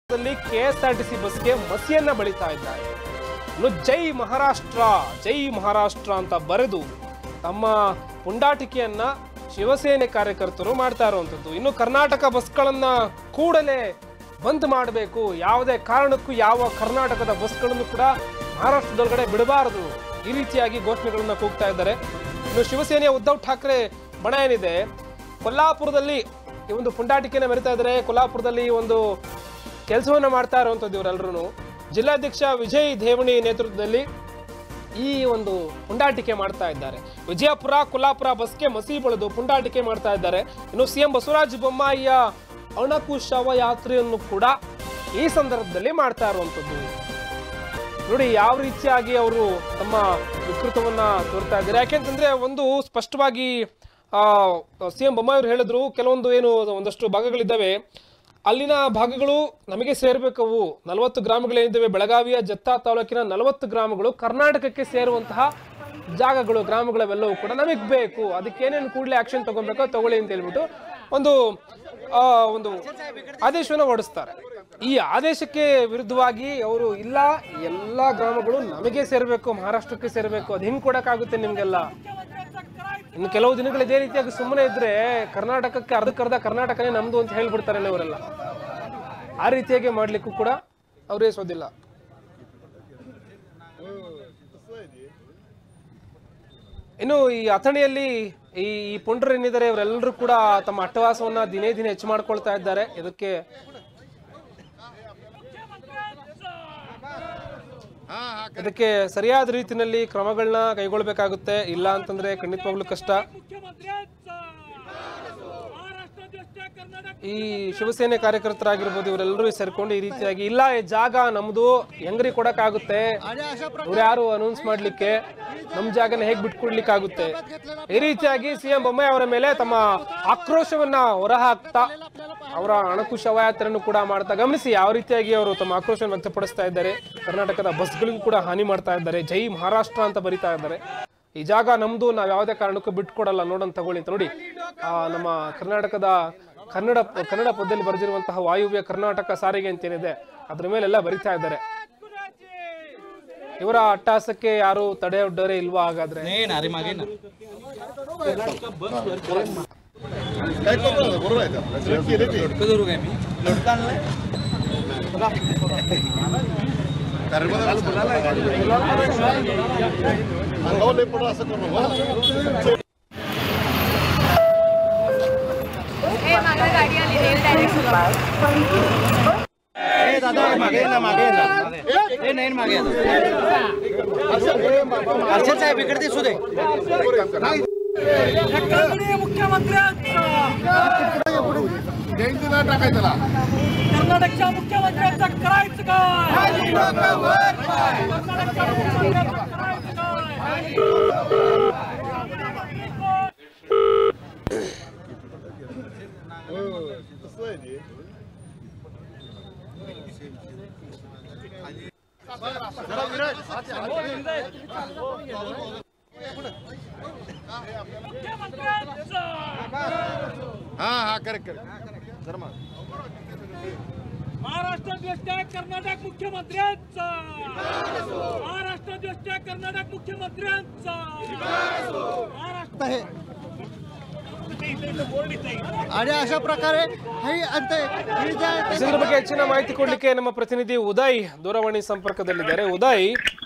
ದಲ್ಲಿ ಕೆಎಸ್ಆರ್ಟಿಸಿ ಬಸ್ಗೆ ಮಸಿಯನ್ನ ಬಳಿತಾ ಇದ್ದಾರೆ ಇನ್ನು ಜೈ ಮಹಾರಾಷ್ಟ್ರ ಜೈ ಮಹಾರಾಷ್ಟ್ರ ಅಂತ ಬರೆದು ತಮ್ಮ ಪುಂಡಾಟಿಕೆಯನ್ನ ಶಿವಸೇನೆ ಕಾರ್ಯಕರ್ತರು ಮಾಡ್ತಾ ಇರುವಂಥದ್ದು ಇನ್ನು ಕರ್ನಾಟಕ ಬಸ್ಗಳನ್ನ ಕೂಡಲೇ ಬಂದ್ ಮಾಡಬೇಕು ಯಾವುದೇ ಕಾರಣಕ್ಕೂ ಯಾವ ಕರ್ನಾಟಕದ ಬಸ್ಗಳನ್ನು ಕೂಡ ಮಹಾರಾಷ್ಟ್ರದೊಳಗಡೆ ಬಿಡಬಾರದು ಈ ರೀತಿಯಾಗಿ ಘೋಷಣೆಗಳನ್ನ ಕೂಗ್ತಾ ಇದ್ದಾರೆ ಇನ್ನು ಶಿವಸೇನೆಯ ಉದ್ಧವ್ ಠಾಕ್ರೆ ಬಣ ಏನಿದೆ ಕೊಲ್ಲಾಪುರದಲ್ಲಿ ಈ ಒಂದು ಪುಂಡಾಟಿಕೆನ ಮೆರಿತಾ ಇದ್ದಾರೆ ಕೊಲ್ಲಾಪುರದಲ್ಲಿ ಈ ಒಂದು ಕೆಲಸವನ್ನ ಮಾಡ್ತಾ ಇರುವಂಥದ್ದು ಇವರೆಲ್ಲರೂ ಜಿಲ್ಲಾಧ್ಯಕ್ಷ ವಿಜಯ್ ದೇವಣಿ ನೇತೃತ್ವದಲ್ಲಿ ಈ ಒಂದು ಪುಂಡಾಟಿಕೆ ಮಾಡ್ತಾ ಇದ್ದಾರೆ ವಿಜಯಪುರ ಕೊಲ್ಲಾಪುರ ಬಸ್ಗೆ ಮಸಿ ಬಳಿದು ಪುಂಡಾಟಿಕೆ ಮಾಡ್ತಾ ಇದ್ದಾರೆ ಇನ್ನು ಸಿಎಂ ಬಸವರಾಜ ಬೊಮ್ಮಾಯಿಯ ಅಣಕು ಶವಯಾತ್ರೆಯನ್ನು ಕೂಡ ಈ ಸಂದರ್ಭದಲ್ಲಿ ಮಾಡ್ತಾ ಇರುವಂಥದ್ದು ನೋಡಿ ಯಾವ ರೀತಿಯಾಗಿ ಅವರು ತಮ್ಮ ವಿಕೃತವನ್ನ ತೋರ್ತಾ ಇದ್ದಾರೆ ಯಾಕೆಂತಂದ್ರೆ ಒಂದು ಸ್ಪಷ್ಟವಾಗಿ ಸಿ ಎಂ ಬೊಮ್ಮಾಯಿ ಅವರು ಹೇಳಿದ್ರು ಕೆಲವೊಂದು ಏನು ಒಂದಷ್ಟು ಭಾಗಗಳಿದ್ದಾವೆ ಅಲ್ಲಿನ ಭಾಗಗಳು ನಮಗೆ ಸೇರ್ಬೇಕವು ನಲವತ್ತು ಗ್ರಾಮಗಳೇನಿದ್ದಾವೆ ಬೆಳಗಾವಿಯ ಜತ್ತಾ ತಾಲೂಕಿನ ನಲವತ್ತು ಗ್ರಾಮಗಳು ಕರ್ನಾಟಕಕ್ಕೆ ಸೇರುವಂತಹ ಜಾಗಗಳು ಗ್ರಾಮಗಳವೆಲ್ಲವೂ ಕೂಡ ನಮಗೆ ಬೇಕು ಅದಕ್ಕೆ ಏನೇನು ಕೂಡಲೇ ಆಕ್ಷನ್ ತಗೊಬೇಕೋ ತಗೊಳ್ಳಿ ಅಂತ ಹೇಳ್ಬಿಟ್ಟು ಒಂದು ಆ, ಒಂದು ಆದೇಶವನ್ನು ಹೊರಡಿಸ್ತಾರೆ ಈ ಆದೇಶಕ್ಕೆ ವಿರುದ್ಧವಾಗಿ ಅವರು ಇಲ್ಲ ಎಲ್ಲ ಗ್ರಾಮಗಳು ನಮಗೆ ಸೇರಬೇಕು ಮಹಾರಾಷ್ಟ್ರಕ್ಕೆ ಸೇರಬೇಕು ಅದು ಹಿಂಗೆ ಕೊಡೋಕ್ಕಾಗುತ್ತೆ ನಿಮಗೆಲ್ಲ ಇನ್ನು ಕೆಲವು ದಿನಗಳು ಇದೇ ರೀತಿಯಾಗಿ ಸುಮ್ಮನೆ ಇದ್ರೆ ಕರ್ನಾಟಕಕ್ಕೆ ಅರ್ಧಕ್ಕರ್ಧ ಕರ್ನಾಟಕನೇ ನಮ್ದು ಅಂತ ಹೇಳ್ಬಿಡ್ತಾರೆ ಅವರೆಲ್ಲ ಆ ರೀತಿಯಾಗಿ ಮಾಡ್ಲಿಕ್ಕೂ ಕೂಡ ಅವರೇ ಸೋದಿಲ್ಲ ಇನ್ನು ಈ ಅಥಣಿಯಲ್ಲಿ ಈ ಈ ಪುಂಡ್ರು ಏನಿದ್ದಾರೆ ಇವರೆಲ್ಲರೂ ಕೂಡ ತಮ್ಮ ಅಟ್ಟವಾಸವನ್ನ ದಿನೇ ದಿನೇ ಹೆಚ್ಚು ಮಾಡ್ಕೊಳ್ತಾ ಇದ್ದಾರೆ ಇದಕ್ಕೆ ಇದಕ್ಕೆ ಸರಿಯಾದ ರೀತಿಯಲ್ಲಿ ಕ್ರಮಗಳನ್ನ ಕೈಗೊಳ್ಬೇಕಾಗುತ್ತೆ ಇಲ್ಲ ಅಂತಂದ್ರೆ ಖಂಡಿತವಾಗ್ಲೂ ಕಷ್ಟ ಈ ಶಿವಸೇನೆ ಕಾರ್ಯಕರ್ತರಾಗಿರ್ಬೋದು ಇವರೆಲ್ಲರೂ ಸೇರ್ಕೊಂಡು ಈ ರೀತಿಯಾಗಿ ಇಲ್ಲ ಈ ಜಾಗ ನಮ್ದು ಹೆಂಗ್ರಿ ಕೊಡಕ್ಕಾಗುತ್ತೆ ಇವ್ರು ಯಾರು ಅನೌನ್ಸ್ ಮಾಡ್ಲಿಕ್ಕೆ ನಮ್ ಜಾಗನ ಹೇಗ್ ಬಿಟ್ಕೊಡ್ಲಿಕ್ಕಾಗುತ್ತೆ ಈ ರೀತಿಯಾಗಿ ಸಿಎಂ ಬೊಮ್ಮಾಯಿ ಅವರ ಮೇಲೆ ತಮ್ಮ ಆಕ್ರೋಶವನ್ನ ಹೊರಹಾಕ್ತಾ ಅವರ ಅಣಕು ಶವಯಾತ್ರೆಯನ್ನು ಕೂಡ ಮಾಡ್ತಾ ಗಮನಿಸಿ ಯಾವ ರೀತಿಯಾಗಿ ಅವರು ತಮ್ಮ ಆಕ್ರೋಶವನ್ನು ವ್ಯಕ್ತಪಡಿಸ್ತಾ ಇದ್ದಾರೆ ಕರ್ನಾಟಕದ ಬಸ್ಗಳಿಗೂ ಕೂಡ ಹಾನಿ ಮಾಡ್ತಾ ಇದ್ದಾರೆ ಜೈ ಮಹಾರಾಷ್ಟ್ರ ಅಂತ ಬರಿತಾ ಇದ್ದಾರೆ ಈ ಜಾಗ ನಮ್ದು ನಾವ್ ಯಾವುದೇ ಕಾರಣಕ್ಕೂ ಬಿಟ್ಕೊಡಲ್ಲ ನೋಡೋಣ ತಗೊಳ್ಳಿ ಅಂತ ನೋಡಿ ಆ, ನಮ್ಮ ಕರ್ನಾಟಕದ ಕನ್ನಡ ಕನ್ನಡ ಪದದಲ್ಲಿ ಬರೆದಿರುವಂತಹ ವಾಯುವ್ಯ ಕರ್ನಾಟಕ ಸಾರಿಗೆ ಅಂತೇನಿದೆ ಅದ್ರ ಮೇಲೆಲ್ಲ ಬರಿತಾ ಇದ್ದಾರೆ ಇವರ ಅಟ್ಟಹಾಸಕ್ಕೆ ಯಾರು ತಡೆ ಒಡ್ಡೋರೆ ಇಲ್ವಾ ಹಾಗಾದ್ರೆ हे मागं गाडी आली रेल डायरेक्ट अर्षद साहेब इकडे दिसू दे कर्नाटकच्या मुख्यमंत्र्यांचा करायचं काय कर्नाटकच्या मुख्यमंत्र्यांचं करायचं काय हा हा करेक्ट करेक्ट जरा माग. महाराष्ट्र देशच्या कर्नाटक मुख्यमंत्र्यांचा महाराष्ट्र देशच्या कर्नाटक मुख्यमंत्र्यांचा महाराष्ट्र आणि अशा प्रकारे हे अंत ही ज्या ಇದ್ರ ಬಗ್ಗೆ ಹೆಚ್ಚಿನ ಮಾಹಿತಿ ಕೊಡ್ಲಿಕ್ಕೆ ನಮ್ಮ ಪ್ರತಿನಿಧಿ ಉದಯ್ ದೂರವಾಣಿ ಸಂಪರ್ಕದಲ್ಲಿದ್ದಾರೆ ಉದಯ್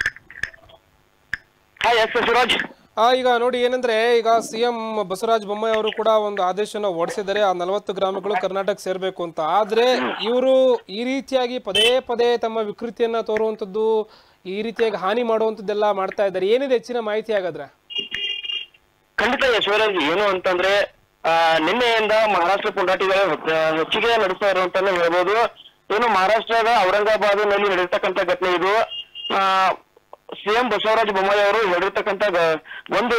ಹಾಯ್ ಎಸ್ ಸುರಾಜ್ ಆ, ಈಗ ನೋಡಿ ಏನಂದ್ರೆ ಈಗ ಸಿಎಂ ಬಸವರಾಜ ಬೊಮ್ಮಾಯಿ ಅವರು ಕೂಡ ಒಂದು ಆದೇಶನ ಹೊರಡಿಸಿದ್ದಾರೆ ಆ ನಲವತ್ತು ಗ್ರಾಮಗಳು ಕರ್ನಾಟಕ ಸೇರ್ಬೇಕು ಅಂತ ಆದ್ರೆ ಇವರು ಈ ರೀತಿಯಾಗಿ ಪದೇ ಪದೇ ತಮ್ಮ ವಿಕೃತಿಯನ್ನ ತೋರುವಂತದ್ದು ಈ ರೀತಿಯಾಗಿ ಹಾನಿ ಮಾಡುವಂತದ್ದೆಲ್ಲ ಮಾಡ್ತಾ ಇದ್ದಾರೆ ಏನಿದೆ ಹೆಚ್ಚಿನ ಮಾಹಿತಿ ಹಾಗಾದ್ರೆ ಖಂಡಿತ ಯಶವರಾಜ್ ಏನು ಅಂತಂದ್ರೆ ಆ, ನಿನ್ನೆಯಿಂದ ಮಹಾರಾಷ್ಟ್ರ ಪುಂಡಾಟಿಗಳ ಹೆಚ್ಚ- ಹೆಚ್ಚಿಗೆ ನಡೆಸ್ತಾ ಇರುವಂತಾನೆ ಹೇಳ್ಬೋದು ಏನು ಮಹಾರಾಷ್ಟ್ರದ ಔರಂಗಾಬಾದ್ನಲ್ಲಿ ನಡೆರ್ತಕ್ಕಂಥ ಘಟನೆ ಇದು ಸಿಎಂ ಬಸವರಾಜ ಬೊಮ್ಮಾಯಿ ಅವರು ಹೇಳಿರ್ತಕ್ಕಂಥ ಗ- ಒಂದು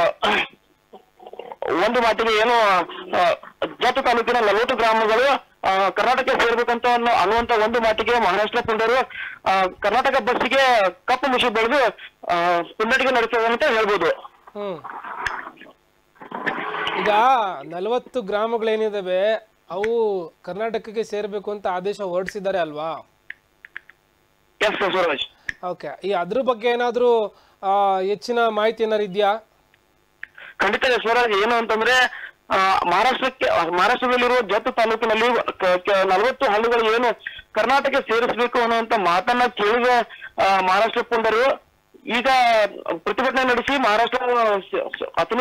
ಒಂದು ಮಾತಿಗೆ ಏನು ಆ, ಜತ್ ತಾಲೂಕಿನ ನಲವತ್ತು ಗ್ರಾಮಗಳು ಆ, ಕರ್ನಾಟಕ ಸೇರ್ಬೇಕಂತ ಅನ್ನೋ ಅನ್ನುವಂತ ಒಂದು ಮಾತಿಗೆ ಮಹಾರಾಷ್ಟ್ರ ಪುಂಡರು ಆ, ಕರ್ನಾಟಕ ಬಸ್ಸಿಗೆ ಕಪ್ಪು ಮುಷಿ ಬೆಳೆದು ಪುಂಡಟಿಗೆ ನಡೆಸ್ತದೆ ಅಂತ ಹೇಳ್ಬೋದು ಹ್ಮ್ ಈಗ ನಲವತ್ತು ಗ್ರಾಮಗಳೇನಿದಾವೆ ಅವು ಕರ್ನಾಟಕಕ್ಕೆ ಸೇರಬೇಕು ಅಂತ ಆದೇಶ ಹೊರಡಿಸಿದ್ದಾರೆ ಅಲ್ವಾ ಎಸ್ ಬಸವರಾಜ್ ಓಕೆ ಈ ಅದ್ರ ಬಗ್ಗೆ ಏನಾದರೂ ಹೆಚ್ಚಿನ ಮಾಹಿತಿ ಏನಾರು ಇದೆಯಾ ಖಂಡಿತ ಯಶ್ವರಾಜ್ ಏನು ಅಂತಂದ್ರೆ ಆ, ಮಹಾರಾಷ್ಟ್ರಕ್ಕೆ ಮಹಾರಾಷ್ಟ್ರದಲ್ಲಿರುವ ಜತ್ ತಾಲೂಕಿನಲ್ಲಿ ಕ- ಕ- ನಲವತ್ತು ಹಳ್ಳಿಗಳು ಏನು ಕರ್ನಾಟಕ ಸೇರಿಸಬೇಕು ಅನ್ನುವಂತ ಮಾತನ್ನ ಕೇಳಿದ ಆ, ಮಹಾರಾಷ್ಟ್ರ ಪುಂಡರು ಈಗ ಪ್ರತಿಭಟನೆ ನಡೆಸಿ ಮಹಾರಾಷ್ಟ್ರ ಸ- ಸ- ಅತನಿ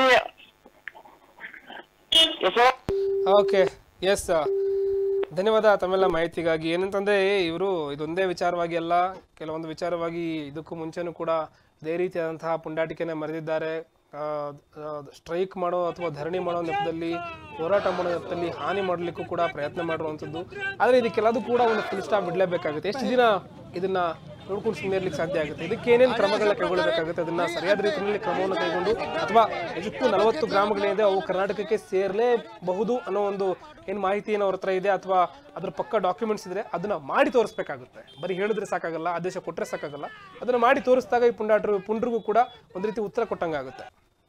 ಯಶವಂತ್ ಓಕೆ ಎಸ್ ಧನ್ಯವಾದ ತಮ್ಮೆಲ್ಲ ಮಾಹಿತಿಗಾಗಿ ಏನಂತಂದ್ರೆ ಇವರು ಇದೊಂದೇ ವಿಚಾರವಾಗಿ ಅಲ್ಲ ಕೆಲವೊಂದು ವಿಚಾರವಾಗಿ ಇದಕ್ಕೂ ಮುಂಚೆನೂ ಕೂಡ ಇದೇ ರೀತಿಯಾದಂತಹ ಪುಂಡಾಟಿಕೆನೆ ಮರೆದಿದ್ದಾರೆ ಸ್ಟ್ರೈಕ್ ಮಾಡೋ ಅಥವಾ ಧರಣಿ ಮಾಡೋ ನೆಪದಲ್ಲಿ ಹೋರಾಟ ಮಾಡೋ ನೆಪದಲ್ಲಿ ಹಾನಿ ಮಾಡಲಿಕ್ಕೂ ಕೂಡ ಪ್ರಯತ್ನ ಮಾಡಿರುವಂಥದ್ದು ಆದರೆ ಇದಕ್ಕೆಲ್ಲದೂ ಕೂಡ ಒಂದು ಫುಲ್ ಸ್ಟಾಪ್ ಬಿಡಲೇಬೇಕಾಗುತ್ತೆ ಎಷ್ಟು ದಿನ ಇದನ್ನ ನೋಡ್ಕೊಂಡು ಸುಮ್ಮನೆ ಇರ್ಲಿಕ್ಕೆ ಸಾಧ್ಯ ಆಗುತ್ತೆ ಇದಕ್ಕೆ ಏನೇನು ಕ್ರಮಗಳನ್ನ ಕೈಗೊಳ್ಳಬೇಕಾಗುತ್ತೆ ಅದನ್ನ ಸರಿಯಾದ ರೀತಿಯಲ್ಲಿ ಕ್ರಮವನ್ನು ಕೈಗೊಂಡು ಅಥವಾ ನಿಜಕ್ಕೂ ನಲವತ್ತು ಗ್ರಾಮಗಳೇನಿದೆ ಅವು ಕರ್ನಾಟಕಕ್ಕೆ ಸೇರಲೇಬಹುದು ಅನ್ನೋ ಒಂದು ಏನು ಮಾಹಿತಿ ಏನೋ ಅವ್ರ ಹತ್ರ ಇದೆ ಅಥವಾ ಅದ್ರ ಪಕ್ಕ ಡಾಕ್ಯುಮೆಂಟ್ಸ್ ಇದ್ರೆ ಅದನ್ನ ಮಾಡಿ ತೋರಿಸ್ಬೇಕಾಗುತ್ತೆ ಬರೀ ಹೇಳಿದ್ರೆ ಸಾಕಾಗಲ್ಲ ಆದೇಶ ಕೊಟ್ಟರೆ ಸಾಕಾಗಲ್ಲ ಅದನ್ನ ಮಾಡಿ ತೋರಿಸಿದಾಗ ಈ ಪುಂಡಾಟರು ಪುಂಡ್ರಿಗೂ ಕೂಡ ಒಂದು ರೀತಿ ಉತ್ತರ ಕೊಟ್ಟಂಗಾಗುತ್ತೆ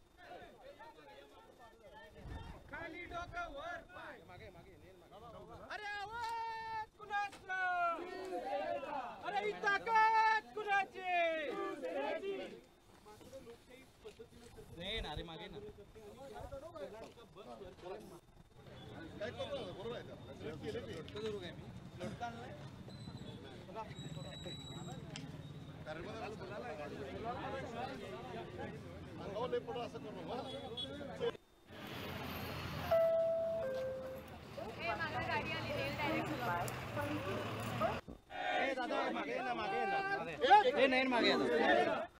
अरे आवाज कुणाचा अरे ही ताकद कुणाची हे मागं गाडी आली रेल डायरेक्ट